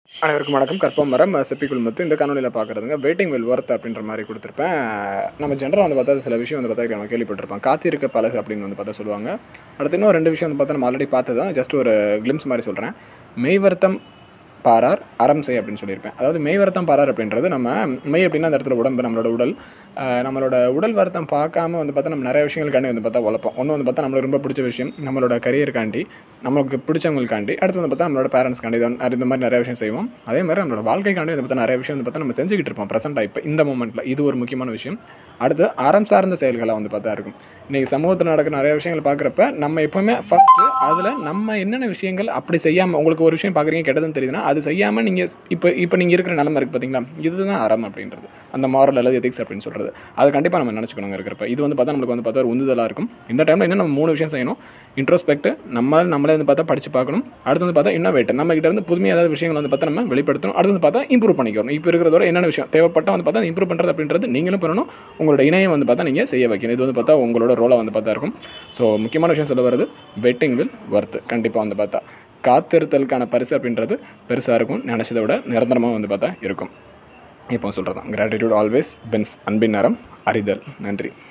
அனைவருக்கும் வணக்கம் கற்பம் மரம் செப்பிக்குள் மத்து இந்த காணொலியில் பார்க்குறதுங்க வெயிட்டிங் வில் ஒர்த் அப்படின்ற மாதிரி கொடுத்துருப்பேன் நம்ம ஜென்ரலாக வந்து பார்த்தா சில விஷயம் வந்து பார்த்தா நம்ம கேள்விப்பட்டிருப்போம் காத்திருக்க பழகு அப்படின்னு வந்து பார்த்தா சொல்லுவாங்க அடுத்து இன்னும் ரெண்டு விஷயம் வந்து பார்த்தா நம்ம ஆல்ரெடி பார்த்து தான் ஜஸ்ட் ஒரு கிளிம்ஸ் மாதிரி சொல்கிறேன் மெய்வர்த்தம் பாரார் அறம் செய் அப்படின்னு சொல்லியிருப்பேன் அதாவது மெய் வருத்தம் பாரார் அப்படின்றது நம்ம மெய் அப்படின்னா அந்த இடத்துல உடம்பு நம்மளோட உடல் ஆஹ் நம்மளோட உடல் வருத்தம் பார்க்காம வந்து பார்த்தா நம்ம நிறைய விஷயங்களுக்காண்டி வந்து பார்த்தா உழைப்போம் ஒன்று வந்து பார்த்தா நம்மளுக்கு ரொம்ப பிடிச்ச விஷயம் நம்மளோட கரியருக்காண்டி நமக்கு பிடிச்சவங்களுக்காண்டி அடுத்து வந்து பார்த்தா நம்மளோட பேரண்ட்ஸ்க்காண்டி இது வந்து இந்த மாதிரி நிறைய விஷயம் செய்வோம் அதே மாதிரி நம்மளோட வாழ்க்கைக்காண்டி வந்து பார்த்தா நிறைய விஷயம் வந்து பார்த்தா நம்ம செஞ்சுக்கிட்டு இருப்போம் ப்ரெசென்ட்டாக இப்போ இந்த மூமெண்ட்டில் இது ஒரு முக்கியமான விஷயம் அடுத்து அறம் சார்ந்த செயல்களாக வந்து பார்த்தா இருக்கும் இன்றைக்கி சமூகத்தில் நடக்கிற நிறைய விஷயங்கள் பார்க்குறப்ப நம்ம எப்போவுமே ஃபஸ்ட்டு அதில் நம்ம என்னென்ன விஷயங்கள் அப்படி செய்யாமல் உங்களுக்கு ஒரு விஷயம் பார்க்குறீங்க கெட்டதுன்னு தெரியுதுன்னா அது செய்யாமல் நீங்கள் இப்போ இப்போ நீங்கள் இருக்கிற நிலமை இருக்குது பார்த்தீங்களா இதுதான் அறம் அப்படின்றது அந்த மாரல் அல்லது எதிக்ஸ் அப்படின்னு சொல்கிறது அது கண்டிப்பாக நம்ம நினச்சிக்கணுங்க இருக்கிறப்ப இது வந்து பார்த்தா நம்மளுக்கு வந்து பார்த்தா ஒரு உந்துதலாக இருக்கும் இந்த டைமில் இன்னும் நம்ம மூணு விஷயம் செய்யணும் இன்ட்ரோஸ்பெக்ட் நம்ம நம்மளே வந்து பார்த்தா படித்து பார்க்கணும் அடுத்து வந்து பார்த்தா இன்னோவேட் நம்ம கிட்ட இருந்து புதுமையாக ஏதாவது விஷயங்கள் வந்து பார்த்தா நம்ம வெளிப்படுத்தணும் அடுத்து வந்து பார்த்தா இம்ப்ரூவ் பண்ணிக்கணும் இப்போ இருக்கிறதோட என்னென்ன விஷயம் தேவைப்பட்ட வந்து பார்த்தா இம்ப்ரூவ் பண்ணுறது அப்படின்றது நீங்களும் பண்ணணும் உங்களோட இணையம் வந்து பார்த்தா நீங்கள் செய்ய வைக்கணும் இது வந்து பார்த்தா உங்களோட ரோலாக வந்து பார்த்தா இருக்கும் ஸோ முக்கியமான விஷயம் சொல்ல வருது வெட்டிங் வில் ஒர்த்து கண்டிப்பாக வந்து பார்த்தா காத்திருத்தலுக்கான பரிசு அப்படின்றது பெருசாக இருக்கும் நினச்சதை விட நிரந்தரமாக வந்து பார்த்தா இருக்கும் இப்போ சொல்கிறது தான் கிராட்டிடியூட் ஆல்வேஸ் பென்ஸ் அன்பின் நேரம் அறிதல் நன்றி